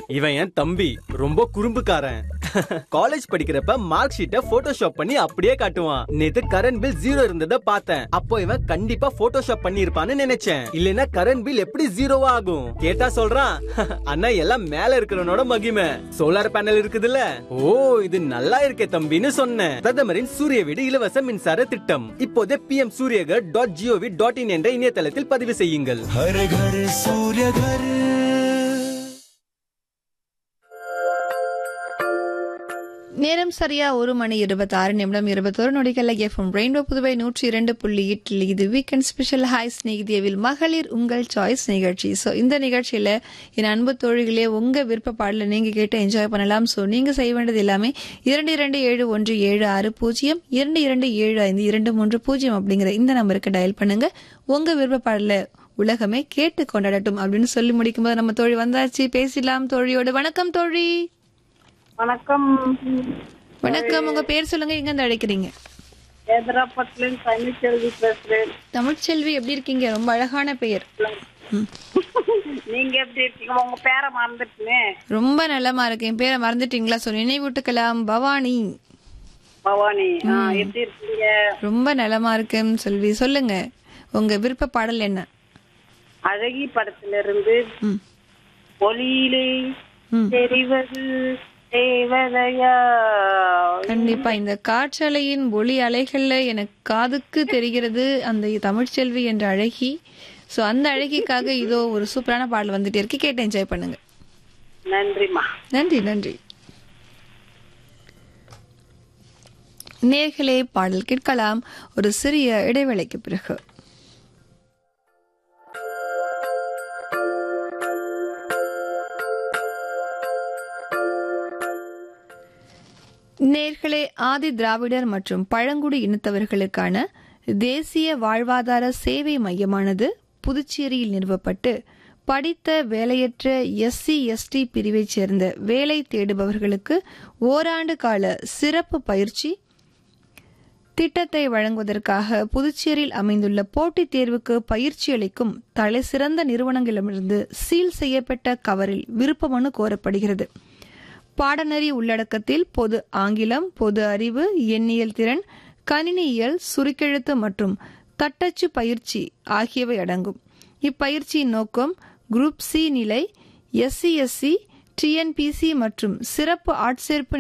இவன் என் தம்பி ரொம்ப குறும்புக்காரன் காலேஜ் படிக்கிறப்ப மார்க் ஷீட்டை போட்டோஷாப் பண்ணி அப்படியே காட்டுவான் நேத்து கரண்ட் பில் ஜீரோ இருந்ததை பார்த்தேன் அப்போ இவன் கண்டிப்பா போட்டோஷாப் பண்ணி இருப்பான்னு நினைச்சேன் இல்லனா கரண்ட் பில் எப்படி ஜீரோவா ஆகும் கேட்டா சொல்றான் அண்ணா எல்லாம் மேல இருக்கிறவனோட மகிமை சோலார் பேனல் இருக்குதுல்ல ஓ இது நல்லா இருக்கே தம்பின்னு சொன்னேன் பிரதமரின் சூரிய வீடு இலவச மின்சார திட்டம் இப்போதே PM Suryaghar dot gov dot in என்ற இணையதளத்தில் பதிவு செய்யுங்கள் हर घर सूर्य घर நேரம் சரியா ஒரு மணி இருபத்தாறு நிமிடம் இருபத்தோரு நொடிகள் எஃப்எம் ரெயின்போ புதுவை நூற்றி இரண்டு புள்ளி எட்டில் இது வீக்கெண்ட் ஸ்பெஷல் ஹாய் ஸ்நேகிதியவில் மகளிர் உங்கள் சாய்ஸ் நிகழ்ச்சி ஸோ இந்த நிகழ்ச்சியில என் அன்பு தோழிகளே உங்க விருப்ப பாடல நீங்க கேட்டு என்ஜாய் பண்ணலாம் ஸோ நீங்க செய்ய வேண்டியது எல்லாமே இரண்டு இரண்டு ஏழு ஒன்று ஏழு ஆறு பூஜ்ஜியம் இரண்டு இரண்டு ஏழு ஐந்து இரண்டு மூன்று பூஜ்ஜியம் அப்படிங்கிற இந்த நம்பருக்கு டயல் பண்ணுங்க உங்க விருப்ப பாடல உலகமே கேட்டு கொண்டாடட்டும் அப்படின்னு சொல்லி முடிக்கும்போது நம்ம தோழி வந்தாச்சு பேசிடலாம் தோழியோட வணக்கம் தோழி வணக்கம் வணக்கம் உங்க பேர் சொல்லுங்க எங்க இருந்து அழைக்கிறீங்க ஹைதராபாத்லேருந்து தமிழ்ச்செல்வி பேசுறேன் தமிழ்ச்செல்வி எப்படி இருக்கீங்க ரொம்ப அழகான பெயர் ம். நீங்க எப்படி இருக்கீங்க உங்க பேரை மறந்துட்டுனே ரொம்ப நல்லமா இருக்கு என் பேரை மறந்துட்டீங்களா ஸோ நினைவூட்டுக்கலாம் பவானி பவானி ஆ, எப்படி இருக்கீங்க ரொம்ப நலமா இருக்குன்னு செல்வி சொல்லுங்க உங்க விருப்ப பாடல் என்ன அழகி படத்துல இருந்து ம். ஒளியிலே ம். தெரிவது தேவதையா கண்டிப்பா இந்த காற்றலையின் ஒளி அலைகள்ல எனக்கு காதுக்கு தெரிகிறது அந்த தமிழ்ச்செல்வி என்ற அழகி ஸோ அந்த அழகிக்காக இதோ ஒரு சூப்பரான பாடல் வந்துட்டே இருக்கு கேட்டு என்ஜாய் பண்ணுங்க நன்றிம்மா நன்றி நன்றி நேர்களே பாடல் கேட்கலாம் ஒரு சிறிய இடைவேளைக்கு பிறகு நேர்களே ஆதி திராவிடர் மற்றும் பழங்குடி இனத்தவர்களுக்கான தேசிய வாழ்வாதார சேவை மையமானது புதுச்சேரியில் நிறுவப்பட்டு படித்த வேலையற்ற எஸ்சி எஸ்டி பிரிவைச் சேர்ந்த வேலை தேடுபவர்களுக்கு ஓராண்டு கால சிறப்பு பயிற்சி திட்டத்தை வழங்குவதற்காக புதுச்சேரியில் அமைந்துள்ள போட்டித் தேர்வுக்கு பயிற்சி அளிக்கும் தலைசிறந்த நிறுவனங்களிடமிருந்து சீல் செய்யப்பட்ட கவரில் விருப்ப மனு கோரப்படுகிறது பாடநெறி உள்ளடக்கத்தில் பொது ஆங்கிலம் பொது அறிவு எண்ணியல் திறன் கணினியியல் சுருக்கெழுத்து மற்றும் தட்டச்சு பயிற்சி ஆகியவை அடங்கும் இப்பயிற்சியின் நோக்கம் குரூப் சி நிலை எஸ்சி எஸ்சி டிஎன்பிசி மற்றும் சிறப்பு ஆட்சேர்ப்பு